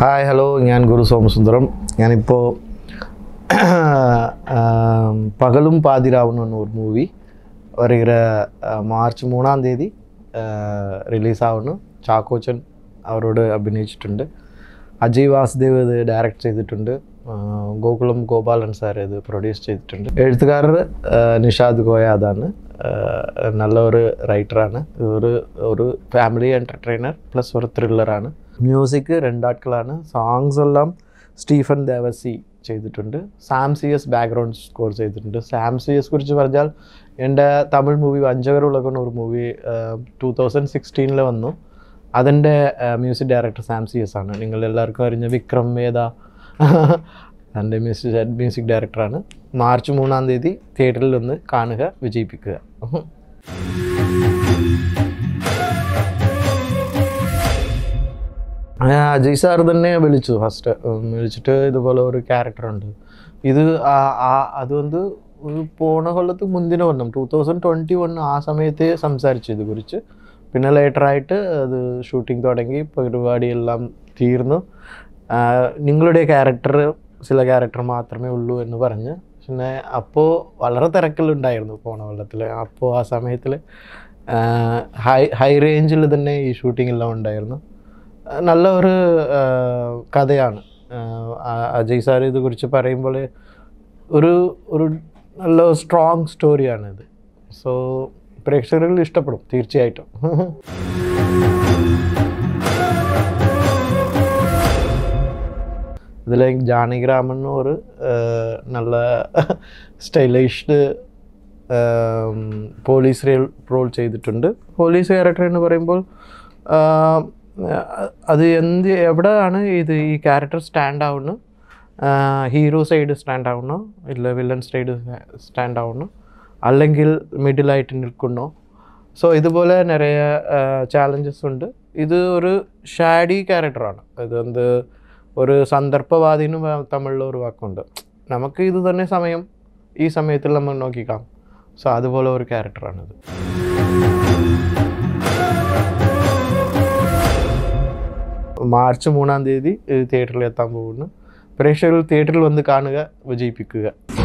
hi hello ഞാൻ ഗുരു സോമസുന്ദരം ഞാനിപ്പോൾ പകലും പാതിരാവുന്നു എന്ന ഒരു മൂവി വരുகிற മാർച്ച് മൂന്നാം തീയതി റിലീസാവുന്നു ചാക്കോച്ചൻ അവരോട് അഭിനയിച്ചിട്ടുണ്ട് അജയ് വാസുദേവ് ഇത് ഡയറക്റ്റ് ചെയ്തിട്ടുണ്ട് ആ, ഗോകുളം ഗോപാലൻ സാർ ഇത് പ്രൊഡ്യൂസ് ചെയ്തിട്ടുണ്ട് എഴുത്തുകാരർ ആ, നിഷാദ് ഗോയാദാണ് ആ, നല്ല ഒരു റൈറ്ററാണ് ഒരു ഒരു ഫാമിലി എൻ്റർടൈനർ പ്ലസ് ഒരു ത്രില്ലറാണ് മ്യൂസിക് രണ്ടാட்കളാണ് സോങ്സ് എല്ലാം സ്റ്റീഫൻ ദേവസി ചെയ്തിട്ടുണ്ട് Sam C S background score ചെയ്തിട്ടുണ്ട് സാം സി എസ് കുറിച്ച് പറഞ്ഞാൽ എൻ്റെ തമിഴ് മൂവി വഞ്ചകരുളകുന്ന ഒരു മൂവി ടൂ തൗസൻഡ് സിക്സ്റ്റീനിൽ വന്നു അതിൻ്റെ music director Sam C S ആണ് നിങ്ങൾ എല്ലാവർക്കും അറിഞ്ഞ വിക്രം വേദ അതിൻ്റെ മ്യൂസിക് മ്യൂസിക് ഡയറക്ടറാണ് മാർച്ച് മൂന്നാം തീയതി തിയേറ്ററിൽ ഒന്ന് കാണുക വിജയിപ്പിക്കുക ആ, അജയ് സാർ തന്നെ വിളിച്ചു ഫസ്റ്റ് വിളിച്ചിട്ട് ഇതുപോലെ ഒരു ക്യാരക്ടറുണ്ട് ഇത് ആ- ആ- അത് വന്ന് ഒരു പോണ കൊല്ലത്ത് മുന്തിന കൊല്ലം ടൂ തൗസൻഡ് ട്വൻറ്റി വൺ ആ സമയത്ത് സംസാരിച്ചു ഇത് കുറിച്ച് പിന്നെ ലേറ്ററായിട്ട് അത് ഷൂട്ടിംഗ് തുടങ്ങി പരിപാടിയെല്ലാം തീർന്നു ആ, നിങ്ങളുടെ ക്യാരക്ടർ ചില ക്യാരക്ടർ മാത്രമേ ഉള്ളൂ എന്ന് പറഞ്ഞ് പിന്നെ അപ്പോൾ വളരെ തിരക്കിലുണ്ടായിരുന്നു പോണ കൊല്ലത്തിൽ അപ്പോൾ ആ സമയത്തിൽ ഹൈ ഹൈ റേഞ്ചിൽ തന്നെ ഈ ഷൂട്ടിംഗ് എല്ലാം ഉണ്ടായിരുന്നു ആ, നല്ല ഒരു ആ, കഥയാണ് ആ, ആ- അജയ് സാർ ഇത് കുറിച്ച് പറയുമ്പോൾ ഒരു ഒരു നല്ല സ്ട്രോങ് സ്റ്റോറിയാണ് ഇത് സോ പ്രേക്ഷകരിൽ ഇഷ്ടപ്പെടും തീർച്ചയായിട്ടും ഇതിൽ ജാനകിരാമൻ ഒരു ആ, നല്ല സ്റ്റൈലിഷ്ഡ് പോലീസ് റോൾ റോൾ ചെയ്തിട്ടുണ്ട് പോലീസ് ക്യാരക്ടർ എന്ന് പറയുമ്പോൾ ആ, അത് എന്ത് എവിടെയാണ് ഇത് ഈ ക്യാരക്ടർ സ്റ്റാൻഡ് ആവുന്നു ഹീറോ സൈഡ് സ്റ്റാൻഡ് ആവുന്നു ഇല്ല വില്ലൻ സൈഡ് സ്റ്റാൻഡ് ആവുന്നു അല്ലെങ്കിൽ മിഡിലായിട്ട് നിൽക്കുന്നു സോ ഇതുപോലെ നിറയെ ചാലഞ്ചസ് ഉണ്ട് ഇത് ഒരു ഷാഡി ക്യാരക്ടറാണ് ഇത് എന്ത് ഒരു സന്ദർഭവാദിന് തമിഴിൽ ഒരു വാക്കുണ്ട് നമുക്ക് ഇത് തന്നെ സമയം ഈ സമയത്തിൽ നമ്മൾ നോക്കിക്കാം സോ അതുപോലെ ഒരു ക്യാരക്ടറാണിത് മാർച്ച് മൂന്നാം തീയതി തിയേറ്ററിൽ എത്താൻ പോകുന്നു പ്രേക്ഷകർ തിയേറ്ററിൽ വന്ന് കാണുക വിജയിപ്പിക്കുക